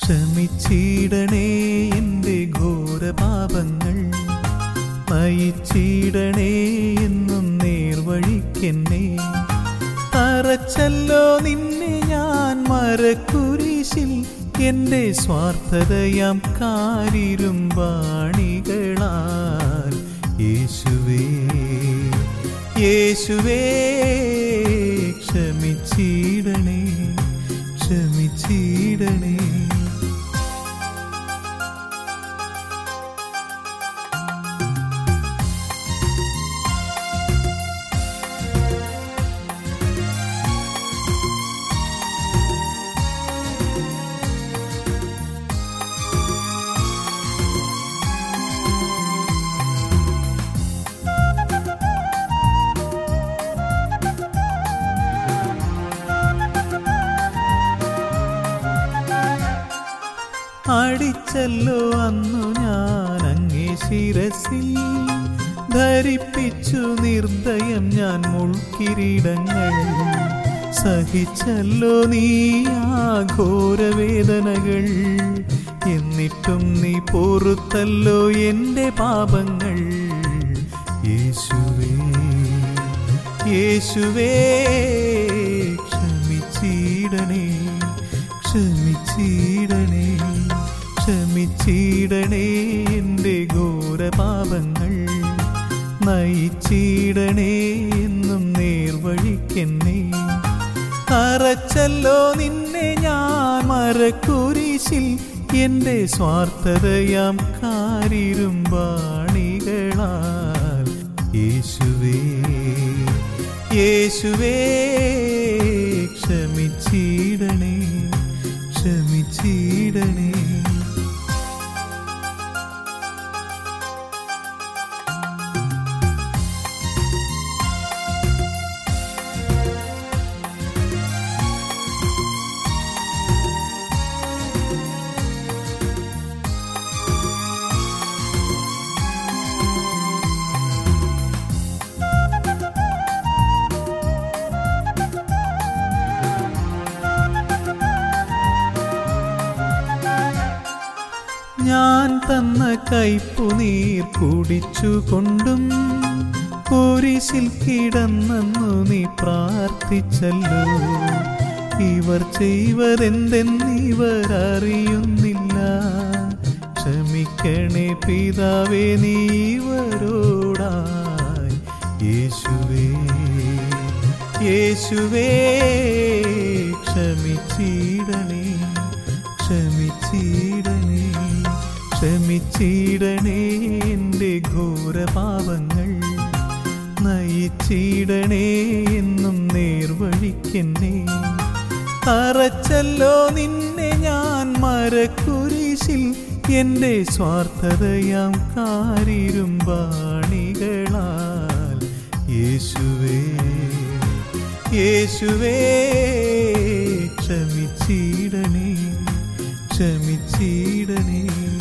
ക്ഷമിച്ചിടണേ എൻ്റെ ഘോരപാപങ്ങൾ നയിച്ചിടണേ എന്നും നേർവഴിക്കെന്നെ തറച്ചല്ലോ നിന്നെ ഞാൻ മരക്കുരിശിൽ എൻ്റെ സ്വാർത്ഥതയാം കാരിരും വാണികളാൽ യേശുവേ യേശുവേ ക്ഷമിച്ചിടണേ ക്ഷമിച്ചിടണേ അടിച്ചല്ലോ അന്നു ഞാൻ അങ്ങേ ശിരസിൽ ധരിപ്പിച്ചു നിർദ്ദയം ഞാൻ മുൾക്കിരീടങ്ങൾ സഹിച്ചല്ലോ നീ ആ ഘോരവേദനകൾ എന്നിട്ടും നീ പൊറുത്തല്ലോ എൻ്റെ പാപങ്ങൾ യേശുവേ യേശുവേ ക്ഷമിച്ചിടണേ ക്ഷമിച്ചിടണേ ക്ഷമിച്ചിടണേ എൻ്റെ ഘോരപാപങ്ങൾ നയിച്ചിടണേ എന്നും നേർവഴിക്കെന്നെ അറച്ചല്ലോ നിന്നെ ഞാൻ മരക്കുരിശിൽ എൻ്റെ സ്വാർത്ഥതയാം കാരിരും വാണികളാൽ യേശുവേ യേശുവേ ക്ഷമിച്ചിടണേ ക്ഷമിച്ചിടണേ ഞാൻ തന്ന കൈപ്പുനീർ കുടിച്ചുകൊണ്ടും കുരിശിൽ കിടന്നു നീ പ്രാർത്ഥിച്ചല്ലോ ഇവർ ചെയ്വതെന്തെന്നിവർ അറിയുന്നില്ല ക്ഷമിക്കണേ പിതാവേ നീ ഇവരോടായി യേശുവേ യേശുവേ ക്ഷമിച്ചിടണേ ക്ഷമിച്ചിടണേ ക്ഷമിച്ചിടണേ എൻ്റെ ഘോരപാപങ്ങൾ നയിച്ചിടണേ എന്നും നേർവഴിക്കെന്നെ അറച്ചല്ലോ നിന്നെ ഞാൻ മരക്കുരിശിൽ എൻ്റെ സ്വാർത്ഥതയാം കാരിരും വാണികളാൽ യേശുവേ യേശുവേ ക്ഷമിച്ചിടണേ ക്ഷമിച്ചിടണേ